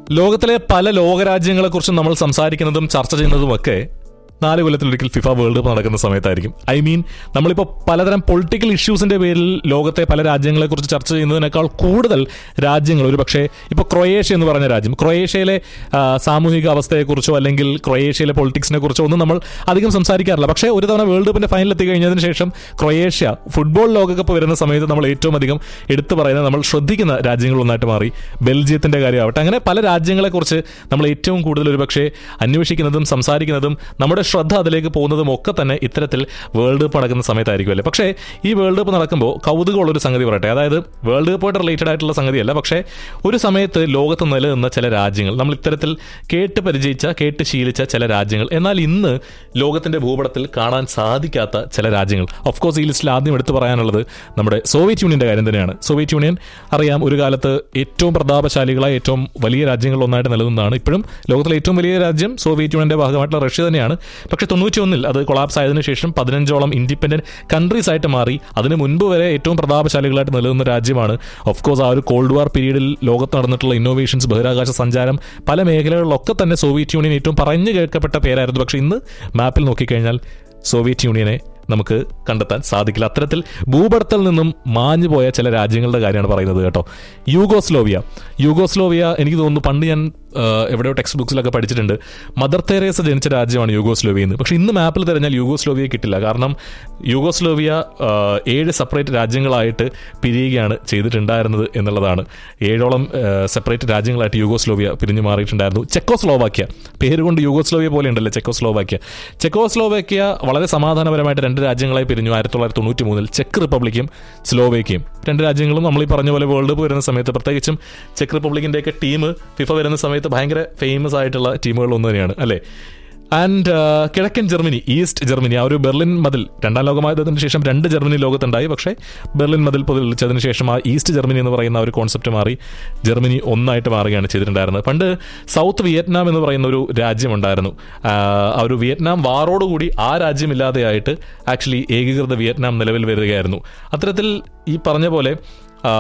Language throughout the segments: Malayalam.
ലോകത്തിലെ പല ലോകരാജ്യങ്ങളെക്കുറിച്ചും നമ്മൾ സംസാരിക്കുന്നതും ചർച്ച ചെയ്യുന്നതുമൊക്കെ നാല് കൊല്ലത്തിലൊരിക്കൽ ഫിഫ വേൾഡ് കപ്പ് നടക്കുന്ന സമയത്തായിരിക്കും ഐ മീൻ നമ്മളിപ്പോൾ പലതരം പൊളിറ്റിക്കൽ ഇഷ്യൂസിന്റെ പേരിൽ ലോകത്തെ പല രാജ്യങ്ങളെക്കുറിച്ച് ചർച്ച ചെയ്യുന്നതിനേക്കാൾ കൂടുതൽ രാജ്യങ്ങൾ ഒരു പക്ഷേ ഇപ്പോൾ ക്രൊയേഷ്യ എന്ന് പറഞ്ഞ രാജ്യം ക്രൊയേഷ്യയിലെ ആ, സാമൂഹിക അവസ്ഥയെക്കുറിച്ചോ അല്ലെങ്കിൽ ക്രൊയേഷ്യയിലെ പൊളിറ്റിക്സിനെ കുറിച്ചോ ഒന്നും നമ്മൾ അധികം സംസാരിക്കാറില്ല പക്ഷേ ഒരു തവണ വേൾഡ് കപ്പിന്റെ ഫൈനൽ എത്തി കഴിഞ്ഞതിന് ശേഷം ക്രൊയേഷ്യ ഫുട്ബോൾ ലോകകപ്പ് വരുന്ന സമയത്ത് നമ്മൾ ഏറ്റവും അധികം എടുത്തു പറയുന്ന നമ്മൾ ശ്രദ്ധിക്കുന്ന രാജ്യങ്ങളൊന്നായിട്ട് മാറി ബെൽജിയത്തിന്റെ കാര്യമാവട്ടെ അങ്ങനെ പല രാജ്യങ്ങളെക്കുറിച്ച് നമ്മൾ ഏറ്റവും കൂടുതൽ ഒരുപക്ഷെ അന്വേഷിക്കുന്നതും സംസാരിക്കുന്നതും നമ്മുടെ ശ്രദ്ധ അതിലേക്ക് പോകുന്നതും ഒക്കെ തന്നെ ഇത്തരത്തിൽ വേൾഡ് കപ്പ് നടക്കുന്ന സമയത്തായിരിക്കും അല്ലേ പക്ഷേ ഈ വേൾഡ് കപ്പ് നടക്കുമ്പോൾ കൗതുകമുള്ളൊരു സംഗതി പറയട്ടെ അതായത് വേൾഡ് കപ്പുമായിട്ട് റിലേറ്റഡ് ആയിട്ടുള്ള സംഗതിയല്ല പക്ഷേ ഒരു സമയത്ത് ലോകത്ത് നിലനിന്ന ചില രാജ്യങ്ങൾ നമ്മൾ ഇത്തരത്തിൽ കേട്ട് പരിചയിച്ച കേട്ട് ശീലിച്ച ചില രാജ്യങ്ങൾ എന്നാൽ ഇന്ന് ലോകത്തിന്റെ ഭൂപടത്തിൽ കാണാൻ സാധിക്കാത്ത ചില രാജ്യങ്ങൾ ഓഫ് കോഴ്സ് ഈ ലിസ്റ്റിൽ ആദ്യം എടുത്തു പറയാനുള്ളത് നമ്മുടെ സോവിയറ്റ് യൂണിയന്റെ കാര്യം തന്നെയാണ് സോവിയറ്റ് യൂണിയൻ അറിയാം ഒരു കാലത്ത് ഏറ്റവും പ്രതാപശാലികളായ ഏറ്റവും വലിയ രാജ്യങ്ങളിൽ ഒന്നായിട്ട് നിലനിന്നതാണ് ഇപ്പോഴും ലോകത്തിലെ ഏറ്റവും വലിയ രാജ്യം സോവിയറ്റ് യൂണിയന്റെ ഭാഗമായിട്ടുള്ള റഷ്യ തന്നെയാണ് പക്ഷേ തൊണ്ണൂറ്റി ഒന്നിൽ അത് കൊളാപ്സ് ആയതിനു ശേഷം പതിനഞ്ചോളം ഇൻഡിപെൻഡന്റ് കൺട്രീസ് ആയിട്ട് മാറി അതിന് മുൻപ് വരെ ഏറ്റവും പ്രതാപശാലികളായിട്ട് നിലനിന്ന രാജ്യമാണ് ഓഫ് കോഴ്സ് ആ ഒരു കോൾഡ് വാർ പീരീഡിൽ ലോകത്ത് നടന്നിട്ടുള്ള ഇന്നോവേഷൻസ് ബഹിരാകാശ സഞ്ചാരം പല മേഖലകളിലൊക്കെ തന്നെ സോവിയറ്റ് യൂണിയൻ ഏറ്റവും പറഞ്ഞു കേൾക്കപ്പെട്ട പേരായിരുന്നു പക്ഷേ ഇന്ന് മാപ്പിൽ നോക്കിക്കഴിഞ്ഞാൽ സോവിയറ്റ് യൂണിയനെ നമുക്ക് കണ്ടെത്താൻ സാധിക്കില്ല അത്തരത്തിൽ ഭൂപടത്തിൽ നിന്നും മാഞ്ഞു പോയ ചില രാജ്യങ്ങളുടെ കാര്യമാണ് പറയുന്നത് കേട്ടോ യൂഗോസ്ലോവിയ യൂഗോസ്ലോവിയ എനിക്ക് തോന്നുന്നു പണ്ട് ഞാൻ ആ, എവിടെയോ ടെക്സ്റ്റ് ബുക്സിലൊക്കെ പഠിച്ചിട്ടുണ്ട് മദർ തെരേസ ജനിച്ച രാജ്യമാണ് യൂഗോസ്ലോവിയ എന്ന് പക്ഷേ ഇന്ന് മാപ്പിൽ തിരഞ്ഞാൽ യൂഗോസ്ലോവിയ കിട്ടില്ല കാരണം യൂഗോസ്ലോവിയ ആ, ഏഴ് സെപ്പറേറ്റ് രാജ്യങ്ങളായിട്ട് പിരിയുകയാണ് ചെയ്തിട്ടുണ്ടായിരുന്നത് എന്നുള്ളതാണ് ഏഴോളം സെപ്പറേറ്റ് രാജ്യങ്ങളായിട്ട് യൂഗോസ്ലോവിയ പിരിഞ്ഞു മാറിയിട്ടുണ്ടായിരുന്നു ചെക്കോസ്ലോവാക്യ പേരുകൊണ്ട് യൂഗോസ്ലോവിയ പോലെ ഉണ്ടല്ലോ ചെക്കോസ്ലോവാക്യ ചെക്കോസ്ലോവാക്യ വളരെ സമാധാനപരമായിട്ട് രണ്ട് രാജ്യങ്ങളായി പിരിഞ്ഞു ആയിരത്തി തൊള്ളായിരത്തി തൊണ്ണൂറ്റി മൂന്നിൽ ചെക്ക് റിപ്പബ്ലിക്കും സ്ലോവേക്കിയും രണ്ട് രാജ്യങ്ങളും നമ്മൾ ഈ പറഞ്ഞ പോലെ വേൾഡ് കപ്പ് വരുന്ന സമയത്ത് പ്രത്യേകിച്ചും ചെക്ക് റിപ്പബ്ലിക്കിൻ്റെയൊക്കെ ടീം ഫിഫ വരുന്ന സമയത്ത് ഭയങ്കര ഫേമസ് ആയിട്ടുള്ള ടീമുകൾ ഒന്ന് തന്നെയാണ് അല്ലേ ആൻഡ് കിഴക്കൻ ജർമ്മനി ഈസ്റ്റ് ജർമ്മനി ആ ഒരു ബെർലിൻ മതിൽ രണ്ടാം ലോകമായതിനു ശേഷം രണ്ട് ജർമ്മനി ലോകത്തുണ്ടായി പക്ഷേ ബെർലിൻ മതിൽ പൊതിച്ചതിന് ശേഷം ആ ഈസ്റ്റ് ജർമ്മനി എന്ന് പറയുന്ന ആ ഒരു കോൺസെപ്റ്റ് മാറി ജർമ്മനി ഒന്നായിട്ട് മാറുകയാണ് ചെയ്തിട്ടുണ്ടായിരുന്നത് പണ്ട് സൗത്ത് വിയറ്റ്നാം എന്ന് പറയുന്ന ഒരു രാജ്യമുണ്ടായിരുന്നു ആ ആ ഒരു വിയറ്റ്നാം വാറോടുകൂടി ആ രാജ്യമില്ലാതെയായിട്ട് ആക്ച്വലി ഏകീകൃത വിയറ്റ്നാം നിലവിൽ വരികയായിരുന്നു അത്തരത്തിൽ ഈ പറഞ്ഞ പോലെ ആ,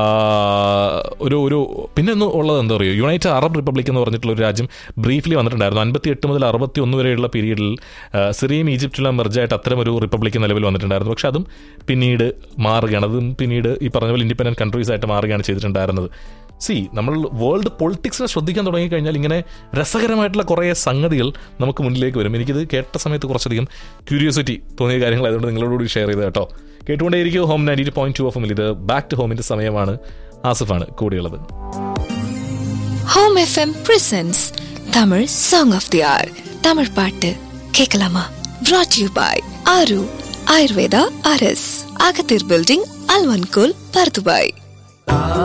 ഒരു ഒരു പിന്നെ ഒന്ന് ഉള്ളത് എന്താ പറയുക യുണൈറ്റഡ് അറബ് റിപ്പബ്ലിക് എന്ന് പറഞ്ഞിട്ടുള്ള ഒരു രാജ്യം ബ്രീഫ്ലി വന്നിട്ടുണ്ടായിരുന്നു അൻപത്തി എട്ട് മുതൽ അറുപത്തി ഒന്ന് വരെയുള്ള പീരീഡിൽ ആ, സിറിയയും ഈജിപ്തിലും മെർജായിട്ട് അത്തരം ഒരു റിപ്പബ്ലിക് നിലവിൽ വന്നിട്ടുണ്ടായിരുന്നു പക്ഷെ അതും പിന്നീട് മാറുകയാണ് അതും പിന്നീട് ഈ പറഞ്ഞ പോലെ ഇൻഡിപെൻഡന്റ് കൺട്രീസ് ആയിട്ട് മാറുകയാണ് ചെയ്തിട്ടുണ്ടായിരുന്നത് സി നമ്മൾ വേൾഡ് പൊളിറ്റിക്സിനെ ശ്രദ്ധിക്കാൻ തുടങ്ങിക്കഴിഞ്ഞാൽ ഇങ്ങനെ രസകരമായിട്ടുള്ള കുറേ സംഗതികൾ നമുക്ക് മുന്നിലേക്ക് വരും എനിക്കിത് കേട്ട സമയത്ത് കുറച്ചധികം ക്യൂരിയോസിറ്റി തോന്നിയ കാര്യങ്ങളായതുകൊണ്ട് നിങ്ങളോടുകൂടി ഷെയർ ചെയ്ത് കേട്ടോ കേട്ടുകൊണ്ടേയിരിക്കും home ninety point two off ഇത് ബാക്ക് ടു ഹോമിന്റെ സമയമാണ് ആസിഫാണ് കൂടിയുള്ളത് home FM presents Tamil song of the hour Tamil பாட்டு கேட்கலாமா brought you by Aaru Ayurveda ஆர்எஸ் அகத்தீர் பில்டிங் அல்வன்கோல் பர்துபாய்